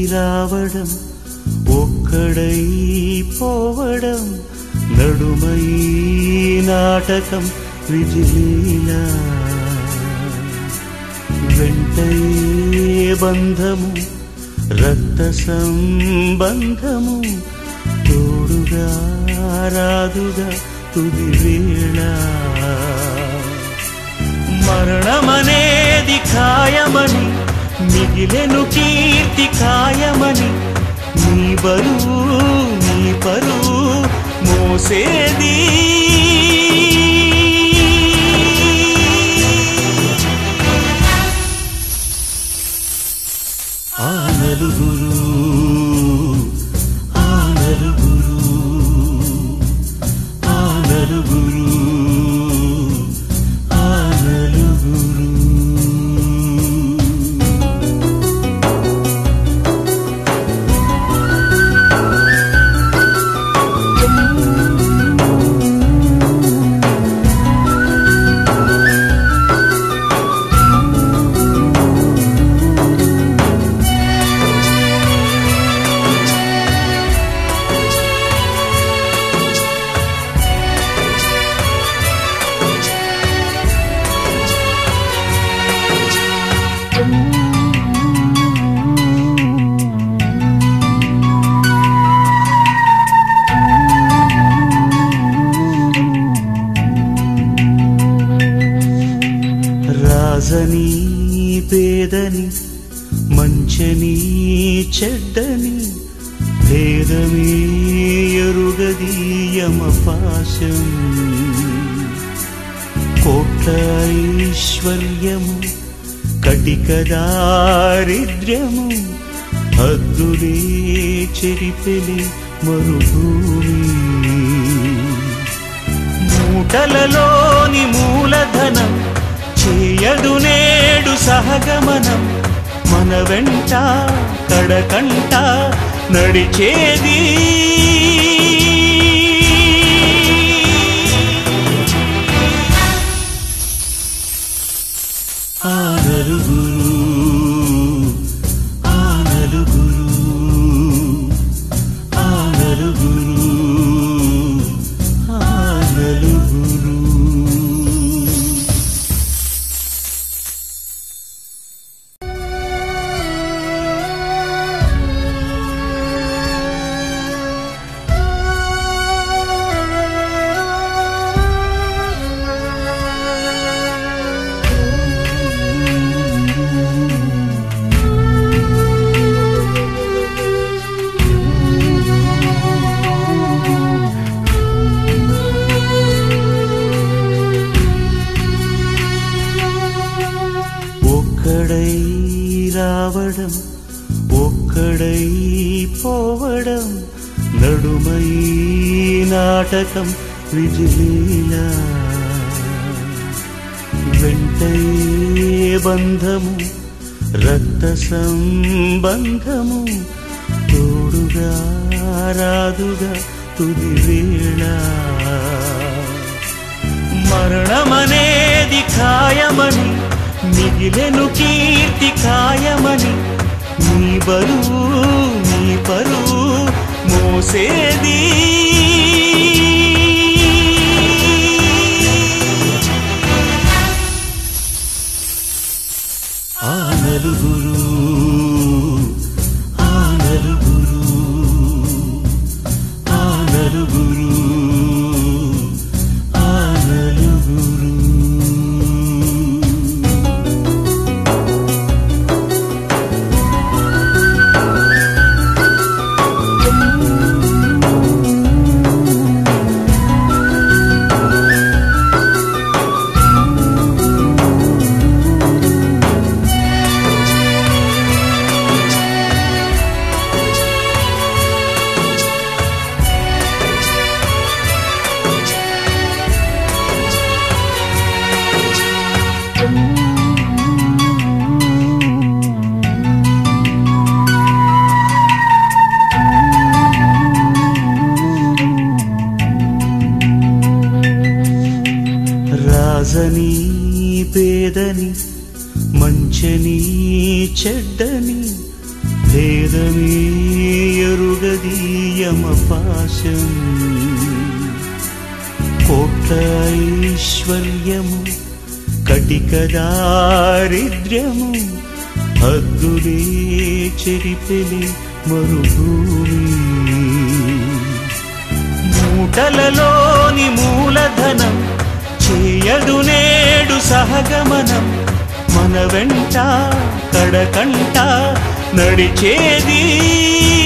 రావడం ఒక్కడై పోవడం నడుమై నాటకం విజిలీలా వెంటయే బంధము రక్త సంబంధము తోడుగా రాదుగా తుది వేళ మరణమనేది ఖాయమని మిగిలెను కీర్తి ఖాయమని నీ బరువు నీ పరువు మోసేది ఆ నలుగురు ఆ నలుగురు ఆ నలుగురు ఆ నలుగురు రాజని పేదని మంచని చెడ్డని భేదమే ఎరుగది యమపాశం కోట్ల ఐశ్వర్యము కటిక దారిద్ర్యము హద్దులే చెరిపెలి మరుభూమి మూటలలోని మూలధనం చేయడు నేడు సహగమనం మన వెంట కడకంట నడిచేది ఆ నలుగురు ఆ నలుగురు ఆ నలుగురు ఆ నలుగురు ఒక్కడై రావడం ఒక్కడై పోవడం నడుమై నాటకం విజిలీలా వెంటయే బంధము రక్త సంబంధము తోడుగా రాదుగా తుది వేళ మరణమనేది ఖాయమని మిగిలెను కీర్తి ఖాయమని నీ బరువు నీ పరువు మోసేది ఆ నలుగురు ఆ నలుగురు ఆ నలుగురు ఆ నలుగురు రాజని పేదని మంచని చెడ్డని భేద జీవితమే ఎరుగదీయమ పాశం కోట్ల ఐశ్వర్యము కటిక దారిద్ర్యము హద్దులే చెరిపెలి మరుభూమి మూటలలోని మూలధనం చేయదు నేడు సహగమనం మన వెంట కడకంట నడిచేది